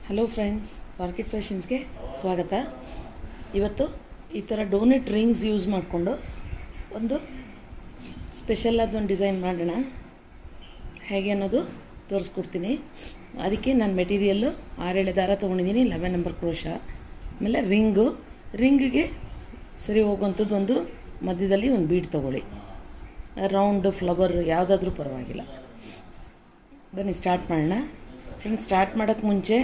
hello friends market ಫ್ಯಾಷನ್ಸ್ಗೆ ಸ್ವಾಗತ ಇವತ್ತು ಈ ಥರ ಡೋನೆಟ್ ರಿಂಗ್ಸ್ ಯೂಸ್ ಮಾಡಿಕೊಂಡು ಒಂದು ಸ್ಪೆಷಲ್ ಆದ ಒಂದು ಡಿಸೈನ್ ಮಾಡೋಣ ಹೇಗೆ ಅನ್ನೋದು ತೋರಿಸ್ಕೊಡ್ತೀನಿ ಅದಕ್ಕೆ ನಾನು ಮೆಟೀರಿಯಲ್ಲು ಆರೇಳೆ ದಾರ ತೊಗೊಂಡಿದ್ದೀನಿ ಲೆವೆನ್ ನಂಬರ್ ಕ್ರೋಶ ಆಮೇಲೆ ರಿಂಗು ರಿಂಗಿಗೆ ಸರಿ ಹೋಗುವಂಥದ್ದು ಒಂದು ಮಧ್ಯದಲ್ಲಿ ಒಂದು ಬೀಡ್ ತೊಗೊಳ್ಳಿ ರೌಂಡು ಫ್ಲವರ್ ಯಾವುದಾದ್ರೂ ಪರವಾಗಿಲ್ಲ ಬನ್ನಿ ಸ್ಟಾರ್ಟ್ ಮಾಡೋಣ ಫ್ರೆಂಡ್ಸ್ ಸ್ಟಾರ್ಟ್ ಮಾಡೋಕ್ಕೆ ಮುಂಚೆ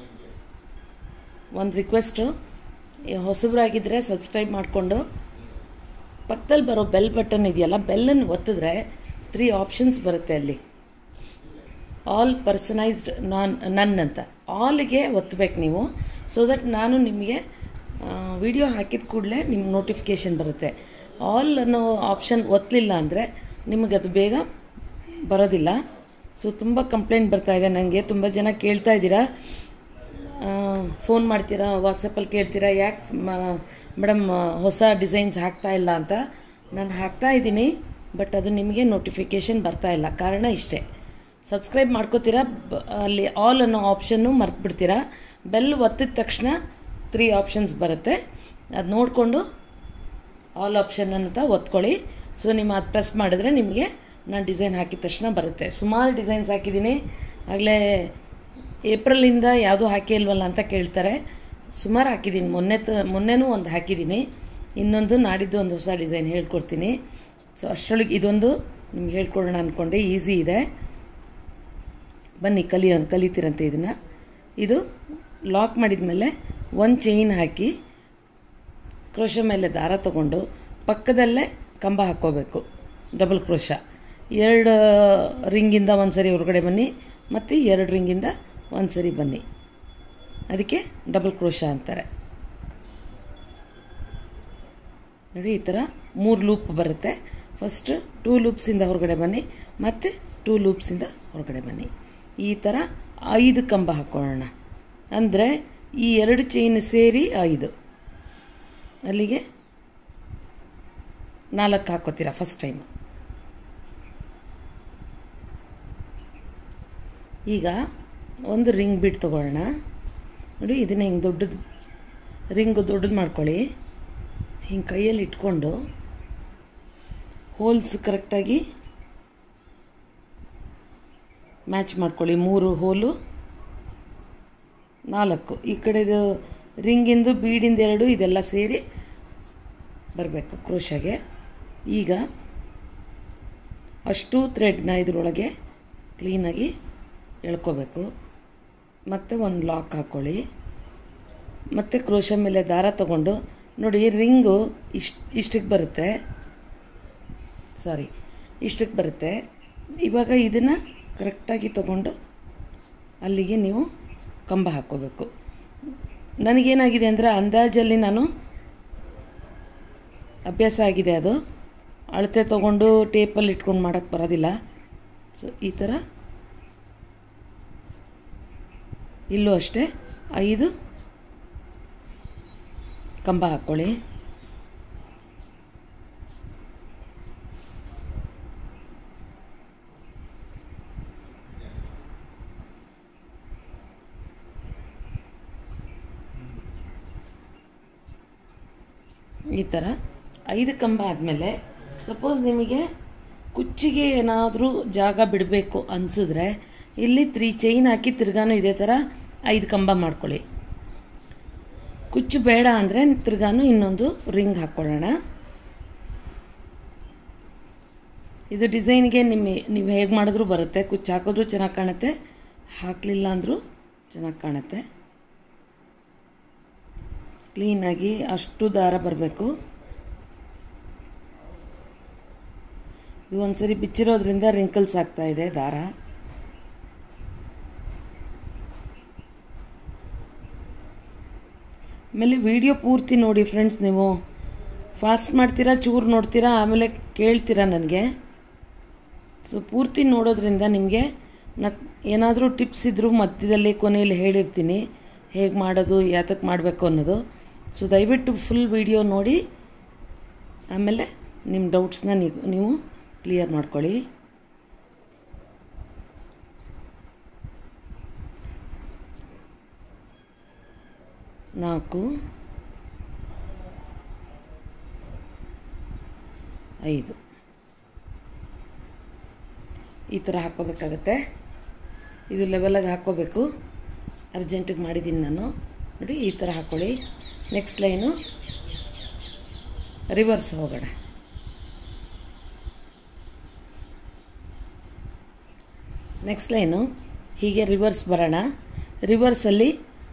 ಒಂದು ರಿಕ್ವೆಸ್ಟು ಹೊಸಬ್ರಾಗಿದ್ದರೆ ಸಬ್ಸ್ಕ್ರೈಬ್ ಮಾಡಿಕೊಂಡು ಪಕ್ಕದಲ್ಲಿ ಬರೋ ಬೆಲ್ ಬಟನ್ ಇದೆಯಲ್ಲ ಬೆಲ್ಲನ್ನು ಒತ್ತಿದ್ರೆ ತ್ರೀ ಆಪ್ಷನ್ಸ್ ಬರುತ್ತೆ ಅಲ್ಲಿ ಆಲ್ ಪರ್ಸನೈಸ್ಡ್ ನಾನ್ ನನ್ ಅಂತ ಆಲ್ಗೆ ಒತ್ತಬೇಕು ನೀವು ಸೊ ದಟ್ ನಾನು ನಿಮಗೆ ವಿಡಿಯೋ ಹಾಕಿದ ಕೂಡಲೇ ನಿಮ್ಗೆ ನೋಟಿಫಿಕೇಷನ್ ಬರುತ್ತೆ ಆಲ್ ಅನ್ನೋ ಆಪ್ಷನ್ ಒತ್ತಲಿಲ್ಲ ಅಂದರೆ ನಿಮಗೆ ಅದು ಬೇಗ ಬರೋದಿಲ್ಲ ಸೊ ತುಂಬ ಕಂಪ್ಲೇಂಟ್ ಬರ್ತಾ ಇದೆ ನನಗೆ ತುಂಬ ಜನ ಕೇಳ್ತಾ ಇದ್ದೀರಾ ಫೋನ್ ಮಾಡ್ತೀರಾ ವಾಟ್ಸಪ್ಪಲ್ಲಿ ಕೇಳ್ತೀರಾ ಯಾಕೆ ಮೇಡಮ್ ಹೊಸ ಡಿಸೈನ್ಸ್ ಹಾಕ್ತಾ ಇಲ್ಲ ಅಂತ ನಾನು ಹಾಕ್ತಾ ಇದ್ದೀನಿ ಬಟ್ ಅದು ನಿಮಗೆ ನೋಟಿಫಿಕೇಷನ್ ಬರ್ತಾ ಇಲ್ಲ ಕಾರಣ ಇಷ್ಟೇ ಸಬ್ಸ್ಕ್ರೈಬ್ ಮಾಡ್ಕೋತೀರಾ ಬ- ಅಲ್ಲಿ ಆಲ್ ಅನ್ನೋ ಆಪ್ಷನ್ನು ಮರ್ತ್ಬಿಡ್ತೀರಾ ಬೆಲ್ ಒತ್ತಿದ ತಕ್ಷಣ ತ್ರೀ ಆಪ್ಷನ್ಸ್ ಬರುತ್ತೆ ಅದು ನೋಡಿಕೊಂಡು ಆಲ್ ಆಪ್ಷನ್ ಅಂತ ಒತ್ಕೊಳ್ಳಿ ಸೊ ನಿಮ್ಮ ಅದು ಪ್ರೆಸ್ ಮಾಡಿದ್ರೆ ನಿಮಗೆ ನಾನು ಡಿಸೈನ್ ಹಾಕಿದ ತಕ್ಷಣ ಬರುತ್ತೆ ಸುಮಾರು ಡಿಸೈನ್ಸ್ ಹಾಕಿದ್ದೀನಿ ಆಗಲೇ ಏಪ್ರಿಲಿಂದ ಯಾವುದೂ ಹಾಕೇ ಇಲ್ವಲ್ಲ ಅಂತ ಕೇಳ್ತಾರೆ ಸುಮಾರು ಹಾಕಿದ್ದೀನಿ ಮೊನ್ನೆ ತ ಮೊನ್ನೆನೂ ಒಂದು ಹಾಕಿದ್ದೀನಿ ಇನ್ನೊಂದು ನಾಡಿದ್ದು ಒಂದು ಹೊಸ ಡಿಸೈನ್ ಹೇಳ್ಕೊಡ್ತೀನಿ ಸೊ ಅಷ್ಟರೊಳಗೆ ಇದೊಂದು ನಿಮ್ಗೆ ಹೇಳ್ಕೊಡೋಣ ಅಂದ್ಕೊಂಡೆ ಈಸಿ ಇದೆ ಬನ್ನಿ ಕಲಿಯೋ ಕಲಿತೀರಂತೆ ಇದನ್ನು ಇದು ಲಾಕ್ ಮಾಡಿದ ಮೇಲೆ ಒಂದು ಚೈನ್ ಹಾಕಿ ಕ್ರೋಶ ಮೇಲೆ ದಾರ ತಗೊಂಡು ಪಕ್ಕದಲ್ಲೇ ಕಂಬ ಹಾಕ್ಕೋಬೇಕು ಡಬಲ್ ಕ್ರೋಶ ಎರಡು ರಿಂಗಿಂದ ಒಂದು ಸರಿ ಹೊರಗಡೆ ಬನ್ನಿ ಮತ್ತು ಎರಡು ರಿಂಗಿಂದ ಒಂದು ಸರಿ ಬನ್ನಿ ಅದಕ್ಕೆ ಡಬಲ್ ಕ್ರೋಶ ಅಂತಾರೆ ನೋಡಿ ಈ ಥರ ಮೂರು ಲೂಪ್ ಬರುತ್ತೆ ಫಸ್ಟ್ ಟೂ ಲೂಪ್ಸಿಂದ ಹೊರಗಡೆ ಬನ್ನಿ ಮತ್ತು ಟೂ ಲೂಪ್ಸಿಂದ ಹೊರಗಡೆ ಬನ್ನಿ ಈ ಥರ ಐದು ಕಂಬ ಹಾಕ್ಕೊಳ್ಳೋಣ ಅಂದರೆ ಈ ಎರಡು ಚೈನ್ ಸೇರಿ ಐದು ಅಲ್ಲಿಗೆ ನಾಲ್ಕು ಹಾಕೋತೀರಾ ಫಸ್ಟ್ ಟೈಮ್ ಈಗ ಒಂದು ರಿಂಗ್ ಬಿಟ್ಟು ತಗೊಳ್ಳೋಣ ನೋಡಿ ಇದನ್ನ ಹಿಂಗೆ ದೊಡ್ಡದು ರಿಂಗು ದೊಡ್ಡದು ಮಾಡ್ಕೊಳ್ಳಿ ಹಿಂಗೆ ಕೈಯಲ್ಲಿ ಇಟ್ಕೊಂಡು ಹೋಲ್ಸ್ ಕರೆಕ್ಟಾಗಿ ಮ್ಯಾಚ್ ಮಾಡ್ಕೊಳ್ಳಿ ಮೂರು ಹೋಲು ನಾಲ್ಕು ಈ ಕಡೆದು ರಿಂಗಿಂದು ಬೀಡಿಂದ ಎರಡು ಇದೆಲ್ಲ ಸೇರಿ ಬರಬೇಕು ಕ್ರೋಶಗೆ ಈಗ ಅಷ್ಟು ಥ್ರೆಡ್ನ ಇದರೊಳಗೆ ಕ್ಲೀನಾಗಿ ಎಳ್ಕೋಬೇಕು ಮತ್ತು ಒಂದು ಲಾಕ್ ಹಾಕ್ಕೊಳ್ಳಿ ಮತ್ತು ಕ್ರೋಶ ಮೇಲೆ ದಾರ ತಗೊಂಡು ನೋಡಿ ರಿಂಗು ಇಷ್ಟು ಇಷ್ಟಕ್ಕೆ ಬರುತ್ತೆ ಸಾರಿ ಇಷ್ಟಕ್ಕೆ ಬರುತ್ತೆ ಇವಾಗ ಇದನ್ನು ಕರೆಕ್ಟಾಗಿ ತಗೊಂಡು ಅಲ್ಲಿಗೆ ನೀವು ಕಂಬ ಹಾಕ್ಕೋಬೇಕು ನನಗೇನಾಗಿದೆ ಅಂದರೆ ಅಂದಾಜಲ್ಲಿ ನಾನು ಅಭ್ಯಾಸ ಆಗಿದೆ ಅದು ಅಳತೆ ತೊಗೊಂಡು ಟೇಪಲ್ಲಿ ಇಟ್ಕೊಂಡು ಮಾಡೋಕ್ಕೆ ಬರೋದಿಲ್ಲ ಸೊ ಈ ಥರ ಇಲ್ಲೂ ಅಷ್ಟೇ ಐದು ಕಂಬ ಹಾಕ್ಕೊಳ್ಳಿ ಈ ಥರ ಐದು ಕಂಬ ಆದಮೇಲೆ ಸಪೋಸ್ ನಿಮಗೆ ಕುಚ್ಚಿಗೆ ಏನಾದರೂ ಜಾಗ ಬಿಡಬೇಕು ಅನಿಸಿದ್ರೆ ಇಲ್ಲಿ ತ್ರೀ ಚೈನ್ ಹಾಕಿ ತಿರ್ಗಾನು ಇದೇ ಥರ ಐದು ಕಂಬ ಮಾಡ್ಕೊಳ್ಳಿ ಕುಚ್ಚು ಬೇಡ ಅಂದರೆ ತಿರ್ಗಾನು ಇನ್ನೊಂದು ರಿಂಗ್ ಹಾಕ್ಕೊಳ್ಳೋಣ ಇದು ಡಿಸೈನ್ಗೆ ನಿಮ್ಮ ನೀವು ಹೇಗೆ ಮಾಡಿದ್ರೂ ಬರುತ್ತೆ ಕುಚ್ಚು ಹಾಕಿದ್ರೂ ಚೆನ್ನಾಗಿ ಕಾಣುತ್ತೆ ಹಾಕಲಿಲ್ಲ ಅಂದರೂ ಚೆನ್ನಾಗಿ ಕಾಣುತ್ತೆ ಕ್ಲೀನಾಗಿ ಅಷ್ಟು ದಾರ ಬರಬೇಕು ಇದು ಒಂದ್ಸರಿ ಬಿಚ್ಚಿರೋದ್ರಿಂದ ರಿಂಕಲ್ಸ್ ಆಗ್ತಾ ಇದೆ ದಾರ ಆಮೇಲೆ ವಿಡಿಯೋ ಪೂರ್ತಿ ನೋಡಿ ಫ್ರೆಂಡ್ಸ್ ನೀವು ಫಾಸ್ಟ್ ಮಾಡ್ತೀರಾ ಚೂರು ನೋಡ್ತೀರಾ ಆಮೇಲೆ ಕೇಳ್ತೀರಾ ನನಗೆ ಸೊ ಪೂರ್ತಿ ನೋಡೋದ್ರಿಂದ ನಿಮಗೆ ನ ಏನಾದರೂ ಟಿಪ್ಸ್ ಇದ್ದರೂ ಮಧ್ಯದಲ್ಲಿ ಕೊನೆಯಲ್ಲಿ ಹೇಳಿರ್ತೀನಿ ಹೇಗೆ ಮಾಡೋದು ಯಾತಕ್ಕೆ ಮಾಡಬೇಕು ಅನ್ನೋದು ಸೊ ದಯವಿಟ್ಟು ಫುಲ್ ವಿಡಿಯೋ ನೋಡಿ ಆಮೇಲೆ ನಿಮ್ಮ ಡೌಟ್ಸ್ನ ನೀವು ನೀವು ಕ್ಲಿಯರ್ ಮಾಡ್ಕೊಳ್ಳಿ ನಾಲ್ಕು ಐದು ಈ ಥರ ಹಾಕ್ಕೋಬೇಕಾಗತ್ತೆ ಇದು ಲೆವೆಲಾಗಿ ಹಾಕ್ಕೋಬೇಕು ಅರ್ಜೆಂಟಿಗೆ ಮಾಡಿದ್ದೀನಿ ನಾನು ನೋಡಿ ಈ ಥರ ಹಾಕ್ಕೊಳ್ಳಿ ನೆಕ್ಸ್ಟ್ ಲೈನು ರಿವರ್ಸ್ ಹೋಗೋಣ ನೆಕ್ಸ್ಟ್ ಲೈನು ಹೀಗೆ ರಿವರ್ಸ್ ಬರೋಣ ರಿವರ್ಸಲ್ಲಿ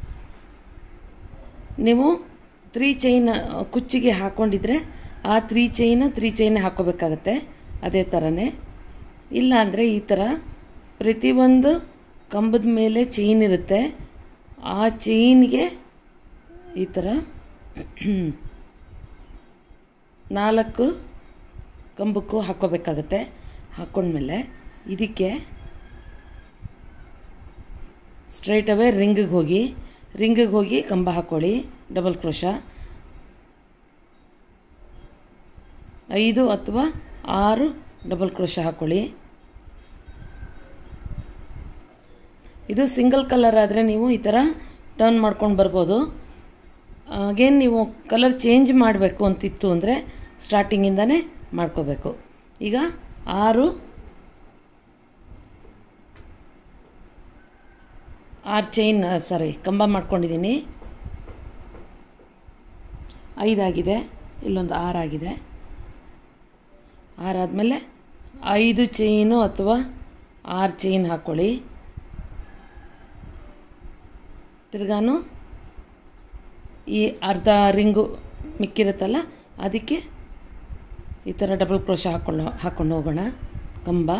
ನೀವು ತ್ರೀ ಚೈನ್ ಕುಚ್ಚಿಗೆ ಹಾಕ್ಕೊಂಡಿದ್ರೆ ಆ ತ್ರೀ ಚೈನ್ ತ್ರೀ ಚೈನ್ ಹಾಕ್ಕೋಬೇಕಾಗತ್ತೆ ಅದೇ ಥರನೇ ಇಲ್ಲ ಅಂದರೆ ಈ ಥರ ಪ್ರತಿಯೊಂದು ಕಂಬದ ಮೇಲೆ ಚೈನ್ ಇರುತ್ತೆ ಆ ಚೈನ್ಗೆ ಈ ಥರ ನಾಲ್ಕು ಕಂಬಕ್ಕೂ ಹಾಕ್ಕೋಬೇಕಾಗತ್ತೆ ಹಾಕ್ಕೊಂಡ್ಮೇಲೆ ಇದಕ್ಕೆ ಸ್ಟ್ರೈಟ್ ಅವೇ ರಿಂಗಿಗೆ ಹೋಗಿ ರಿಂಗಿಗೆ ಹೋಗಿ ಕಂಬ ಹಾಕ್ಕೊಳ್ಳಿ ಡಬಲ್ ಕ್ರೋಶ ಐದು ಅಥವಾ ಆರು ಡಬಲ್ ಕ್ರೋಶ ಹಾಕ್ಕೊಳ್ಳಿ ಇದು ಸಿಂಗಲ್ ಕಲರ್ ಆದರೆ ನೀವು ಈ ಥರ ಟರ್ನ್ ಮಾಡ್ಕೊಂಡು ಬರ್ಬೋದು ಅಗೇನ್ ನೀವು ಕಲರ್ ಚೇಂಜ್ ಮಾಡಬೇಕು ಅಂತಿತ್ತು ಅಂದರೆ ಸ್ಟಾರ್ಟಿಂಗಿಂದನೇ ಮಾಡ್ಕೋಬೇಕು ಈಗ ಆರು ಆರು ಚೈನ್ ಸಾರಿ ಕಂಬ ಮಾಡ್ಕೊಂಡಿದ್ದೀನಿ ಐದಾಗಿದೆ ಇಲ್ಲೊಂದು ಆರಾಗಿದೆ ಆರಾದಮೇಲೆ ಐದು ಚೈನು ಅಥವಾ ಆರು ಚೈನ್ ಹಾಕ್ಕೊಳ್ಳಿ ತಿರ್ಗಾನು ಈ ಅರ್ಧ ರಿಂಗು ಮಿಕ್ಕಿರುತ್ತಲ್ಲ ಅದಕ್ಕೆ ಈ ಥರ ಡಬಲ್ ಕ್ರೋಶ ಹಾಕ್ಕೊಂಡು ಹಾಕ್ಕೊಂಡು ಹೋಗೋಣ ಕಂಬ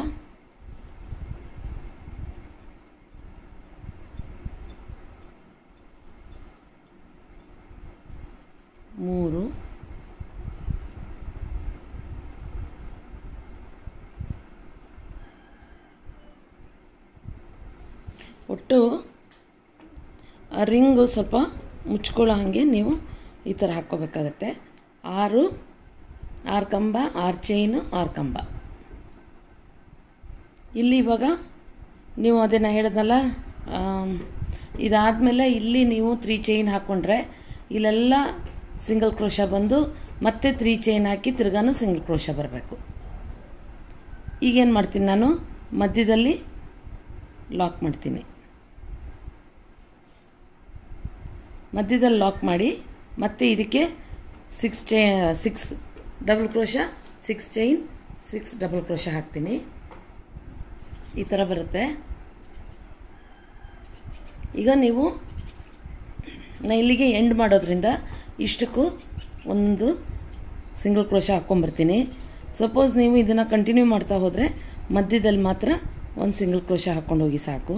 ಮೂರು ಒಟ್ಟು ಆ ರಿಂಗು ಸ್ವಲ್ಪ ಮುಚ್ಕೊಳ್ಳೋ ಹಾಗೆ ನೀವು ಈ ಥರ ಹಾಕ್ಕೋಬೇಕಾಗತ್ತೆ ಆರು ಆರು ಕಂಬ ಆರು ಚೈನು ಆರು ಕಂಬ ಇಲ್ಲಿ ಇವಾಗ ನೀವು ಅದನ್ನು ಹೇಳಿದ್ನಲ್ಲ ಇದಾದಮೇಲೆ ಇಲ್ಲಿ ನೀವು ತ್ರೀ ಚೈನ್ ಹಾಕ್ಕೊಂಡ್ರೆ ಇಲ್ಲೆಲ್ಲ ಸಿಂಗಲ್ ಕ್ರೋಶ ಬಂದು ಮತ್ತೆ ತ್ರೀ ಚೈನ್ ಹಾಕಿ ತಿರ್ಗಾನು ಸಿಂಗಲ್ ಕ್ರೋಶ ಬರಬೇಕು ಈಗೇನು ಮಾಡ್ತೀನಿ ನಾನು ಮಧ್ಯದಲ್ಲಿ ಲಾಕ್ ಮಾಡ್ತೀನಿ ಮಧ್ಯದಲ್ಲಿ ಲಾಕ್ ಮಾಡಿ ಮತ್ತೆ ಇದಕ್ಕೆ six chain six double crochet six chain six double crochet ಹಾಕ್ತೀನಿ ಈ ಥರ ಬರುತ್ತೆ ಈಗ ನೀವು ನಾ ಇಲ್ಲಿಗೆ ಎಂಡ್ ಮಾಡೋದ್ರಿಂದ ಇಷ್ಟಕ್ಕೂ ಒಂದು ಸಿಂಗಲ್ ಕ್ರೋಶ ಹಾಕ್ಕೊಂಬರ್ತೀನಿ ಸಪೋಸ್ ನೀವು ಇದನ್ನು ಕಂಟಿನ್ಯೂ ಮಾಡ್ತಾ ಹೋದರೆ ಮಧ್ಯದಲ್ಲಿ ಮಾತ್ರ ಒಂದು ಸಿಂಗಲ್ ಕ್ರೋಶ ಹಾಕ್ಕೊಂಡು ಹೋಗಿ ಸಾಕು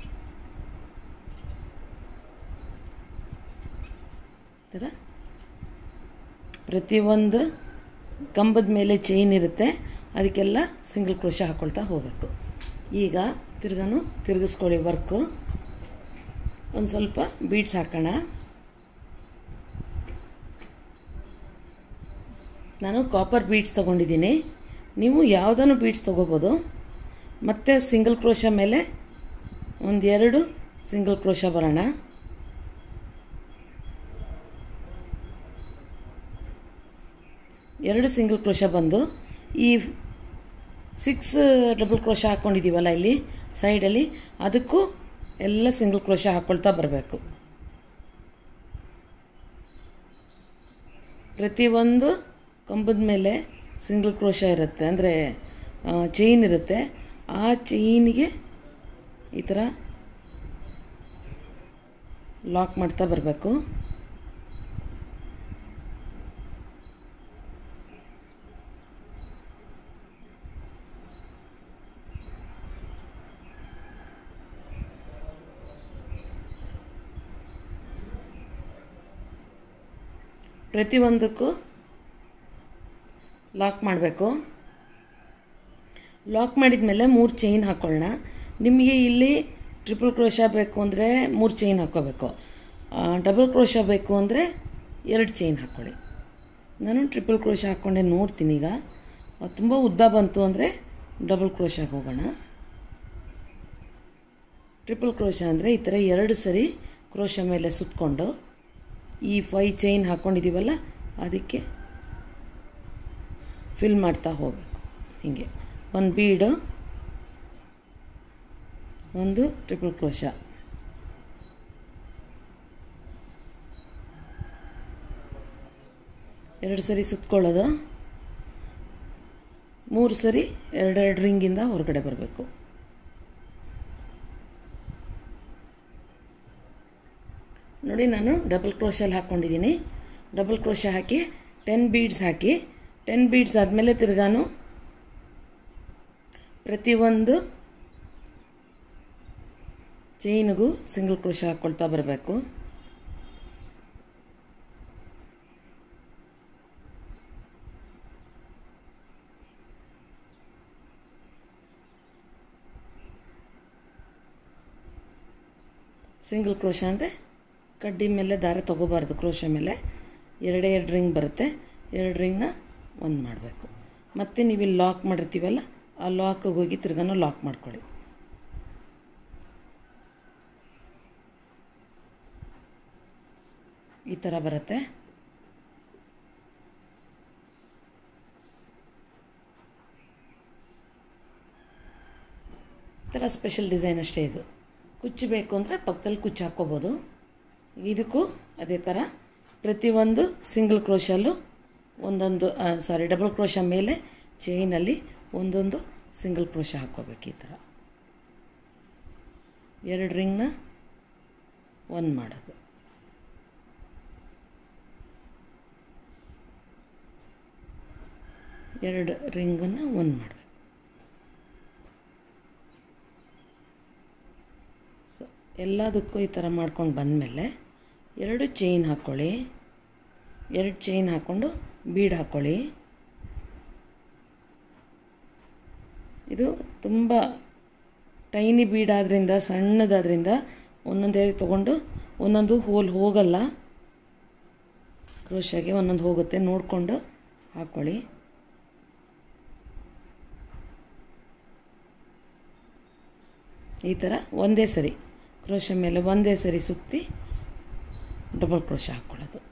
ಥರ ಪ್ರತಿಯೊಂದು ಕಂಬದ ಮೇಲೆ ಚೈನ್ ಇರುತ್ತೆ ಅದಕ್ಕೆಲ್ಲ ಸಿಂಗಲ್ ಕ್ರೋಶ ಹಾಕ್ಕೊಳ್ತಾ ಹೋಗಬೇಕು ಈಗ ತಿರ್ಗಾನು ತಿರುಗಿಸ್ಕೊಳ್ಳಿ ವರ್ಕು ಒಂದು ಸ್ವಲ್ಪ ಬೀಡ್ಸ್ ಹಾಕೋಣ ನಾನು ಕಾಪರ್ ಬೀಡ್ಸ್ ತೊಗೊಂಡಿದ್ದೀನಿ ನೀವು ಯಾವುದನ್ನು ಬೀಡ್ಸ್ ತೊಗೋಬೋದು ಮತ್ತು ಸಿಂಗಲ್ ಕ್ರೋಶ ಮೇಲೆ ಒಂದೆರಡು ಸಿಂಗಲ್ ಕ್ರೋಶ ಬರೋಣ ಎರಡು ಸಿಂಗಲ್ ಕ್ರೋಶ ಬಂದು ಈ ಸಿಕ್ಸ್ ಡಬಲ್ ಕ್ರೋಶ ಹಾಕ್ಕೊಂಡಿದ್ದೀವಲ್ಲ ಇಲ್ಲಿ ಸೈಡಲ್ಲಿ ಅದಕ್ಕೂ ಎಲ್ಲ ಸಿಂಗಲ್ ಕ್ರೋಶ ಹಾಕ್ಕೊಳ್ತಾ ಬರಬೇಕು ಪ್ರತಿಯೊಂದು ಕಂಬದ ಮೇಲೆ ಸಿಂಗಲ್ ಕ್ರೋಶ ಇರುತ್ತೆ ಅಂದರೆ ಚೈನ್ ಇರುತ್ತೆ ಆ ಚೈನಿಗೆ ಈ ಥರ ಲಾಕ್ ಮಾಡ್ತಾ ಬರಬೇಕು ಪ್ರತಿಯೊಂದಕ್ಕೂ ಲಾಕ್ ಮಾಡಬೇಕು ಲಾಕ್ ಮಾಡಿದ ಮೇಲೆ ಮೂರು ಚೈನ್ ಹಾಕ್ಕೊಳ್ಳೋಣ ನಿಮಗೆ ಇಲ್ಲಿ ಟ್ರಿಪಲ್ ಕ್ರೋಶ ಬೇಕು ಅಂದರೆ ಮೂರು ಚೈನ್ ಹಾಕ್ಕೋಬೇಕು ಡಬಲ್ ಕ್ರೋಶ ಬೇಕು ಅಂದರೆ ಎರಡು ಚೈನ್ ಹಾಕ್ಕೊಳ್ಳಿ ನಾನು ಟ್ರಿಪಲ್ ಕ್ರೋಶ ಹಾಕ್ಕೊಂಡೆ ನೋಡ್ತೀನಿ ಈಗ ತುಂಬ ಉದ್ದ ಬಂತು ಅಂದರೆ ಡಬಲ್ ಕ್ರೋಶಾಗಿ ಹೋಗೋಣ ಟ್ರಿಪಲ್ ಕ್ರೋಶ ಅಂದರೆ ಈ ಥರ ಎರಡು ಸರಿ ಕ್ರೋಶ ಮೇಲೆ ಸುತ್ತಕೊಂಡು ಈ ಫೈ ಚೈನ್ ಹಾಕ್ಕೊಂಡಿದ್ದೀವಲ್ಲ ಅದಕ್ಕೆ ಫಿಲ್ ಮಾಡ್ತಾ ಹೋಗಬೇಕು ಹೀಗೆ ಒಂದು ಬೀಡು ಒಂದು ಟ್ರಿಪಲ್ ಕ್ರೋಶ ಎರಡು ಸರಿ ಸುತ್ಕೊಳ್ಳೋದು ಮೂರು ಸರಿ ಎರಡೆರಡು ರಿಂಗಿಂದ ಹೊರಗಡೆ ಬರಬೇಕು ನೋಡಿ ನಾನು ಡಬಲ್ ಕ್ರೋಶಲ್ಲಿ ಹಾಕ್ಕೊಂಡಿದ್ದೀನಿ ಡಬಲ್ ಕ್ರೋಶ ಹಾಕಿ ಟೆನ್ ಬೀಡ್ಸ್ ಹಾಕಿ ಟೆನ್ ಬೀಡ್ಸ್ ಆದಮೇಲೆ ತಿರ್ಗಾನು ಪ್ರತಿಯೊಂದು ಚೈನಿಗೂ ಸಿಂಗಲ್ ಕ್ರೋಶ ಹಾಕ್ಕೊಳ್ತಾ ಬರಬೇಕು ಸಿಂಗಲ್ ಕ್ರೋಶ ಅಂದರೆ ಕಡ್ಡಿ ಮೇಲೆ ದಾರ ತೊಗೋಬಾರ್ದು ಕ್ರೋಶ ಮೇಲೆ ಎರಡೇ ಎರಡು ರಿಂಗ್ ಬರುತ್ತೆ ಎರಡು ರಿಂಗ್ನ ಒಂದು ಮಾಡಬೇಕು ಮತ್ತು ನೀವು ಇಲ್ಲಿ ಲಾಕ್ ಮಾಡಿರ್ತೀವಲ್ಲ ಆ ಲಾಕಿಗೆ ಹೋಗಿ ತಿರ್ಗಾನು ಲಾಕ್ ಮಾಡ್ಕೊಳ್ಳಿ ಈ ಥರ ಬರುತ್ತೆ ಈ ಥರ ಸ್ಪೆಷಲ್ ಡಿಸೈನ್ ಅಷ್ಟೇ ಇದು ಕುಚ್ಚು ಬೇಕು ಅಂದರೆ ಪಕ್ಕದಲ್ಲಿ ಕುಚ್ಚು ಹಾಕ್ಕೋಬೋದು ಇದಕ್ಕೂ ಅದೇ ಥರ ಪ್ರತಿಯೊಂದು ಸಿಂಗಲ್ ಕ್ರೋಶಲ್ಲೂ ಒಂದೊಂದು ಸಾರಿ ಡಬಲ್ ಕ್ರೋಶ ಮೇಲೆ ಚೈನಲ್ಲಿ ಒಂದೊಂದು ಸಿಂಗಲ್ ಕ್ರೋಶ ಹಾಕ್ಕೋಬೇಕು ಈ ಥರ ಎರಡು ರಿಂಗ್ನ ಒಂದು ಮಾಡೋದು ಎರಡು ರಿಂಗನ್ನು ಒಂದು ಮಾಡಬೇಕು ಸೊ ಎಲ್ಲದಕ್ಕೂ ಈ ಥರ ಮಾಡ್ಕೊಂಡು ಬಂದಮೇಲೆ ಎರಡು ಚೈನ್ ಹಾಕ್ಕೊಳ್ಳಿ ಎರಡು ಚೈನ್ ಹಾಕ್ಕೊಂಡು ಬೀಡ್ ಹಾಕ್ಕೊಳ್ಳಿ ಇದು ತುಂಬ ಟೈನಿ ಬೀಡ್ ಆದ್ರಿಂದ ಸಣ್ಣದಾದ್ರಿಂದ ಒಂದೊಂದೇ ತೊಗೊಂಡು ಒಂದೊಂದು ಹೋಲ್ ಹೋಗಲ್ಲ ಕ್ರೋಶಾಗೆ ಒಂದೊಂದು ಹೋಗುತ್ತೆ ನೋಡಿಕೊಂಡು ಹಾಕ್ಕೊಳ್ಳಿ ಈ ಥರ ಒಂದೇ ಸರಿ ಕ್ರೋಶ ಮೇಲೆ ಒಂದೇ ಸರಿ ಸುತ್ತಿ ಡಬಲ್ ಕ್ರೋಶ ಹಾಕ್ಕೊಳ್ಳೋದು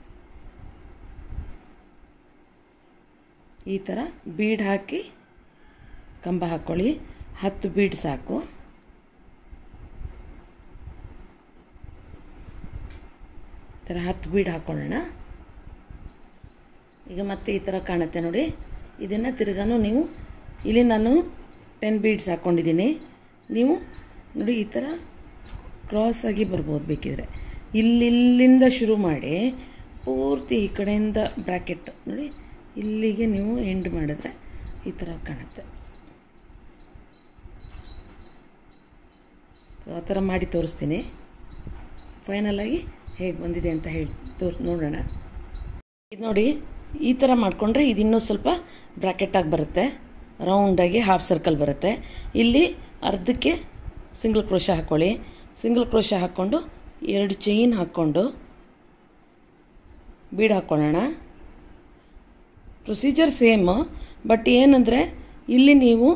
ಈ ಥರ ಬೀಡ್ ಹಾಕಿ ಕಂಬ ಹಾಕ್ಕೊಳ್ಳಿ ಹತ್ತು ಬೀಡ್ ಸಾಕು ಈ ಥರ ಹತ್ತು ಬೀಡ್ ಹಾಕ್ಕೊಳ್ಳೋಣ ಈಗ ಮತ್ತೆ ಈ ಥರ ಕಾಣುತ್ತೆ ನೋಡಿ ಇದನ್ನು ತಿರ್ಗಾನು ನೀವು ಇಲ್ಲಿ ನಾನು ಟೆನ್ ಬೀಡ್ಸ್ ಹಾಕ್ಕೊಂಡಿದ್ದೀನಿ ನೀವು ನೋಡಿ ಈ ಥರ ಕ್ರಾಸಾಗಿ ಬರ್ಬೋದು ಬೇಕಿದ್ರೆ ಇಲ್ಲಿಲ್ಲಿಂದ ಶುರು ಮಾಡಿ ಪೂರ್ತಿ ಈ ಕಡೆಯಿಂದ ಬ್ರ್ಯಾಕೆಟ್ ನೋಡಿ ಇಲ್ಲಿಗೆ ನೀವು ಎಂಡ್ ಮಾಡಿದ್ರೆ ಈ ಥರ ಕಾಣುತ್ತೆ ಸೊ ಆ ಥರ ಮಾಡಿ ತೋರಿಸ್ತೀನಿ ಫೈನಲಾಗಿ ಹೇಗೆ ಬಂದಿದೆ ಅಂತ ಹೇಳಿ ತೋರ್ಸ್ ನೋಡೋಣ ಇದು ನೋಡಿ ಈ ಥರ ಮಾಡಿಕೊಂಡ್ರೆ ಇದು ಇನ್ನೂ ಸ್ವಲ್ಪ ಬ್ರ್ಯಾಕೆಟಾಗಿ ಬರುತ್ತೆ ರೌಂಡಾಗಿ ಹಾಫ್ ಸರ್ಕಲ್ ಬರುತ್ತೆ ಇಲ್ಲಿ ಅರ್ಧಕ್ಕೆ ಸಿಂಗಲ್ ಕ್ರೋಶ ಹಾಕ್ಕೊಳ್ಳಿ ಸಿಂಗಲ್ ಕ್ರೋಶ ಹಾಕ್ಕೊಂಡು ಎರಡು ಚೈನ್ ಹಾಕ್ಕೊಂಡು ಬೀಡ್ ಹಾಕ್ಕೊಳ್ಳೋಣ ಪ್ರೊಸೀಜರ್ ಸೇಮ್ ಬಟ್ ಏನಂದರೆ ಇಲ್ಲಿ ನೀವು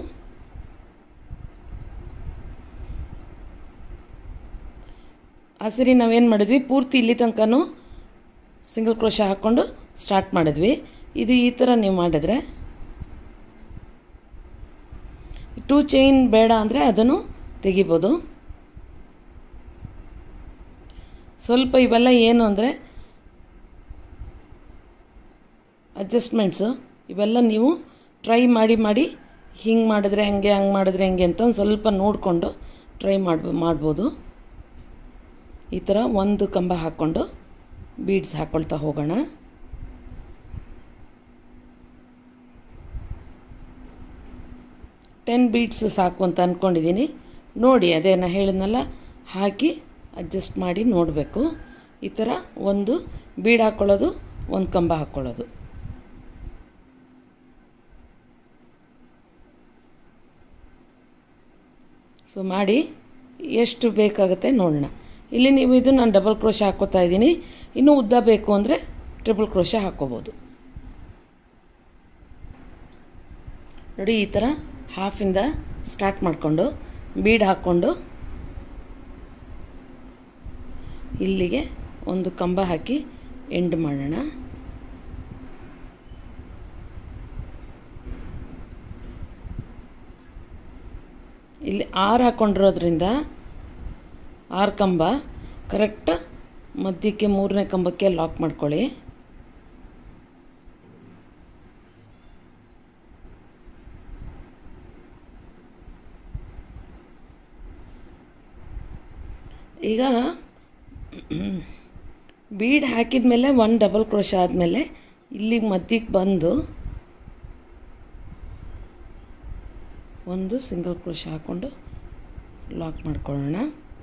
ಆ ಸರಿ ನಾವೇನು ಮಾಡಿದ್ವಿ ಪೂರ್ತಿ ಇಲ್ಲಿ ತನಕನೂ ಸಿಂಗಲ್ ಕ್ರೋಶ ಹಾಕ್ಕೊಂಡು ಸ್ಟಾರ್ಟ್ ಮಾಡಿದ್ವಿ ಇದು ಈ ಥರ ನೀವು ಮಾಡಿದ್ರೆ ಟೂ ಚೈನ್ ಬೇಡ ಅಂದರೆ ಅದನ್ನು ತೆಗಿಬೋದು ಸ್ವಲ್ಪ ಇವೆಲ್ಲ ಏನು ಅಂದರೆ ಅಡ್ಜಸ್ಟ್ಮೆಂಟ್ಸು ಇವೆಲ್ಲ ನೀವು ಟ್ರೈ ಮಾಡಿ ಮಾಡಿ ಹಿಂಗೆ ಮಾಡಿದ್ರೆ ಹಂಗೆ ಹಂಗೆ ಮಾಡಿದ್ರೆ ಹೆಂಗೆ ಅಂತ ಒಂದು ಸ್ವಲ್ಪ ನೋಡಿಕೊಂಡು ಟ್ರೈ ಮಾಡ್ಬೋ ಮಾಡ್ಬೋದು ಈ ಥರ ಒಂದು ಕಂಬ ಹಾಕ್ಕೊಂಡು ಬೀಡ್ಸ್ ಹಾಕ್ಕೊಳ್ತಾ ಹೋಗೋಣ ಟೆನ್ ಬೀಡ್ಸ್ ಸಾಕು ಅಂತ ಅಂದ್ಕೊಂಡಿದ್ದೀನಿ ನೋಡಿ ಅದೇ ನಾ ಹೇಳಿದ್ನಲ್ಲ ಹಾಕಿ ಅಡ್ಜಸ್ಟ್ ಮಾಡಿ ನೋಡಬೇಕು ಈ ಥರ ಒಂದು ಬೀಡ್ ಹಾಕ್ಕೊಳ್ಳೋದು ಒಂದು ಕಂಬ ಹಾಕ್ಕೊಳ್ಳೋದು ಸೊ ಮಾಡಿ ಎಷ್ಟು ಬೇಕಾಗುತ್ತೆ ನೋಡೋಣ ಇಲ್ಲಿ ನೀವು ಇದು ನಾನು ಡಬಲ್ ಕ್ರೋಶ ಹಾಕ್ಕೋತಾ ಇದ್ದೀನಿ ಇನ್ನೂ ಉದ್ದ ಬೇಕು ಅಂದರೆ ಟ್ರಿಪಲ್ ಕ್ರೋಶ ಹಾಕ್ಕೋಬೋದು ನೋಡಿ ಈ ಥರ ಹಾಫಿಂದ ಸ್ಟಾರ್ಟ್ ಮಾಡಿಕೊಂಡು ಬೀಡ್ ಹಾಕ್ಕೊಂಡು ಇಲ್ಲಿಗೆ ಒಂದು ಕಂಬ ಹಾಕಿ ಎಂಡ್ ಮಾಡೋಣ ಇಲ್ಲಿ ಆರು ಹಾಕ್ಕೊಂಡಿರೋದ್ರಿಂದ ಆರು ಕಂಬ ಕರೆಕ್ಟ್ ಮಧ್ಯಕ್ಕೆ ಮೂರನೇ ಕಂಬಕ್ಕೆ ಲಾಕ್ ಮಾಡ್ಕೊಳ್ಳಿ ಈಗ ಬೀಡ್ ಹಾಕಿದ ಮೇಲೆ ಒನ್ ಡಬಲ್ ಕ್ರೋಶ ಆದಮೇಲೆ ಇಲ್ಲಿಗೆ ಮಧ್ಯಕ್ಕೆ ಬಂದು ಒಂದು ಸಿಂಗಲ್ ಕ್ರೋಶ ಹಾಕ್ಕೊಂಡು ಲಾಕ್ ಮಾಡ್ಕೊಳ್ಳೋಣ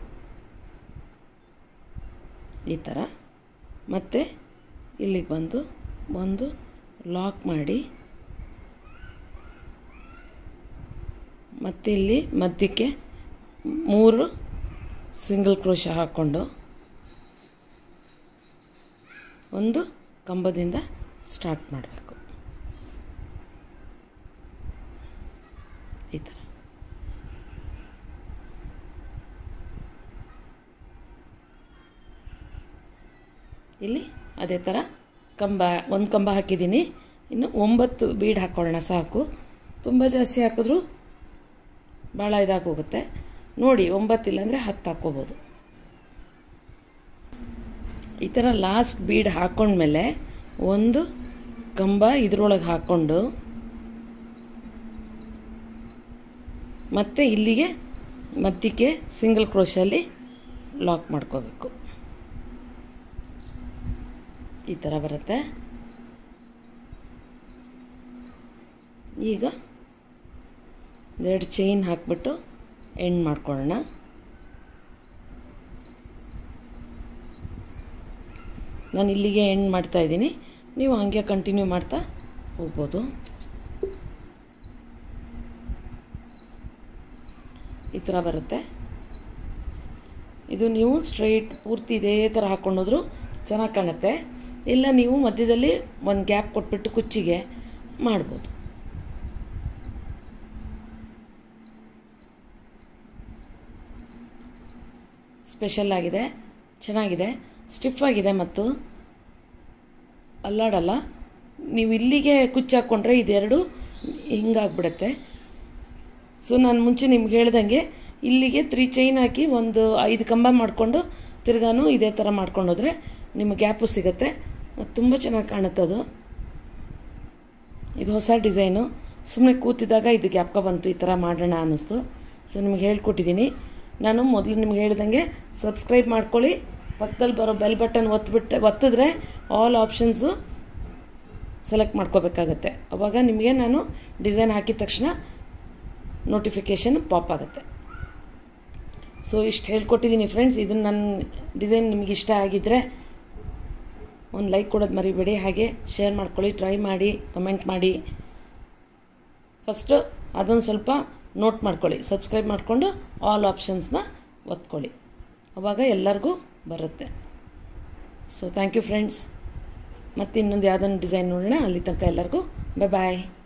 ಈ ಥರ ಮತ್ತು ಇಲ್ಲಿಗೆ ಬಂದು ಒಂದು ಲಾಕ್ ಮಾಡಿ ಮತ್ತು ಇಲ್ಲಿ ಮಧ್ಯಕ್ಕೆ ಮೂರು ಸಿಂಗಲ್ ಕ್ರೋಶ ಹಾಕ್ಕೊಂಡು ಒಂದು ಕಂಬದಿಂದ ಸ್ಟಾರ್ಟ್ ಮಾಡಬೇಕು ಈ ಥರ ಇಲ್ಲಿ ಅದೇ ಥರ ಕಂಬ ಒಂದು ಕಂಬ ಹಾಕಿದ್ದೀನಿ ಇನ್ನು ಒಂಬತ್ತು ಬೀಡ್ ಹಾಕ್ಕೊಳ್ಳೋಣ ಸಾಕು ತುಂಬ ಜಾಸ್ತಿ ಹಾಕಿದ್ರೂ ಭಾಳ ಇದಾಗಿ ಹೋಗುತ್ತೆ ನೋಡಿ ಒಂಬತ್ತಿಲ್ಲ ಅಂದರೆ ಹತ್ತು ಹಾಕ್ಕೋಬೋದು ಈ ಥರ ಲಾಸ್ಟ್ ಬೀಡ್ ಹಾಕ್ಕೊಂಡ್ಮೇಲೆ ಒಂದು ಕಂಬ ಇದ್ರೊಳಗೆ ಹಾಕ್ಕೊಂಡು ಮತ್ತು ಇಲ್ಲಿಗೆ ಮಧ್ಯಕ್ಕೆ ಸಿಂಗಲ್ ಕ್ರೋಶಲ್ಲಿ ಲಾಕ್ ಮಾಡ್ಕೋಬೇಕು ಈ ಥರ ಬರುತ್ತೆ ಈಗ ಎರಡು ಚೈನ್ ಹಾಕ್ಬಿಟ್ಟು ಎಂಡ್ ಮಾಡ್ಕೊಳ್ಳೋಣ ನಾನು ಇಲ್ಲಿಗೆ ಎಂಡ್ ಮಾಡ್ತಾ ಇದ್ದೀನಿ ನೀವು ಹಂಗೆ ಕಂಟಿನ್ಯೂ ಮಾಡ್ತಾ ಹೋಗ್ಬೋದು ಈ ಥರ ಬರುತ್ತೆ ಇದು ನೀವು ಸ್ಟ್ರೈಟ್ ಪೂರ್ತಿ ಇದೇ ಥರ ಹಾಕ್ಕೊಂಡೋದ್ರು ಚೆನ್ನಾಗಿ ಕಾಣುತ್ತೆ ಇಲ್ಲ ನೀವು ಮಧ್ಯದಲ್ಲಿ ಒಂದು ಗ್ಯಾಪ್ ಕೊಟ್ಬಿಟ್ಟು ಕುಚ್ಚಿಗೆ ಮಾಡ್ಬೋದು ಸ್ಪೆಷಲ್ ಆಗಿದೆ ಚೆನ್ನಾಗಿದೆ ಸ್ಟಿಫ್ ಆಗಿದೆ ಮತ್ತು ಅಲ್ಲಾಡಲ್ಲ ನೀವು ಇಲ್ಲಿಗೆ ಕುಚ್ಚು ಹಾಕ್ಕೊಂಡ್ರೆ ಇದೆರಡು ಹಿಂಗಾಗ್ಬಿಡುತ್ತೆ ಸೊ ನಾನು ಮುಂಚೆ ನಿಮ್ಗೆ ಹೇಳ್ದಂಗೆ ಇಲ್ಲಿಗೆ ತ್ರೀ ಚೈನ್ ಹಾಕಿ ಒಂದು ಐದು ಕಂಬ ಮಾಡಿಕೊಂಡು ತಿರ್ಗಾನು ಇದೇ ಥರ ಮಾಡ್ಕೊಂಡು ಹೋದರೆ ನಿಮಗೆ ಗ್ಯಾಪು ಸಿಗುತ್ತೆ ತುಂಬ ಚೆನ್ನಾಗಿ ಕಾಣುತ್ತೆ ಅದು ಇದು ಹೊಸ ಡಿಸೈನು ಸುಮ್ಮನೆ ಕೂತಿದ್ದಾಗ ಇದು ಗ್ಯಾಪ್ಕ ಬಂತು ಈ ಥರ ಮಾಡೋಣ ಅನ್ನಿಸ್ತು ಸೊ ನಿಮ್ಗೆ ಹೇಳ್ಕೊಟ್ಟಿದ್ದೀನಿ ನಾನು ಮೊದಲು ನಿಮ್ಗೆ ಹೇಳ್ದಂಗೆ ಸಬ್ಸ್ಕ್ರೈಬ್ ಮಾಡ್ಕೊಳ್ಳಿ ಪಕ್ಕದಲ್ಲಿ ಬರೋ ಬೆಲ್ ಬಟನ್ ಒತ್ತಿಬಿಟ್ಟೆ ಒತ್ತಿದ್ರೆ ಆಲ್ ಆಪ್ಷನ್ಸು ಸೆಲೆಕ್ಟ್ ಮಾಡ್ಕೋಬೇಕಾಗತ್ತೆ ಅವಾಗ ನಿಮಗೆ ನಾನು ಡಿಸೈನ್ ಹಾಕಿದ ತಕ್ಷಣ ನೋಟಿಫಿಕೇಷನ್ ಪಾಪ್ ಆಗುತ್ತೆ ಸೊ ಇಷ್ಟು ಹೇಳ್ಕೊಟ್ಟಿದ್ದೀನಿ ಫ್ರೆಂಡ್ಸ್ ಇದನ್ನು ನನ್ನ ಡಿಸೈನ್ ನಿಮಗೆ ಇಷ್ಟ ಆಗಿದ್ದರೆ ಒಂದು ಲೈಕ್ ಕೊಡೋದು ಮರಿಬೇಡಿ ಹಾಗೆ ಶೇರ್ ಮಾಡ್ಕೊಳ್ಳಿ ಟ್ರೈ ಮಾಡಿ ಕಮೆಂಟ್ ಮಾಡಿ ಫಸ್ಟು ಅದೊಂದು ಸ್ವಲ್ಪ ನೋಟ್ ಮಾಡ್ಕೊಳ್ಳಿ ಸಬ್ಸ್ಕ್ರೈಬ್ ಮಾಡಿಕೊಂಡು ಆಲ್ ಆಪ್ಷನ್ಸ್ನ ಒತ್ಕೊಳ್ಳಿ ಅವಾಗ ಎಲ್ಲರಿಗೂ ಬರುತ್ತೆ ಸೊ ಥ್ಯಾಂಕ್ ಯು ಫ್ರೆಂಡ್ಸ್ ಮತ್ತು ಇನ್ನೊಂದು ಯಾವುದೊಂದು ಡಿಸೈನ್ ನೋಡೋಣ ಅಲ್ಲಿ ತನಕ ಎಲ್ಲರಿಗೂ ಬಾಯ್ ಬಾಯ್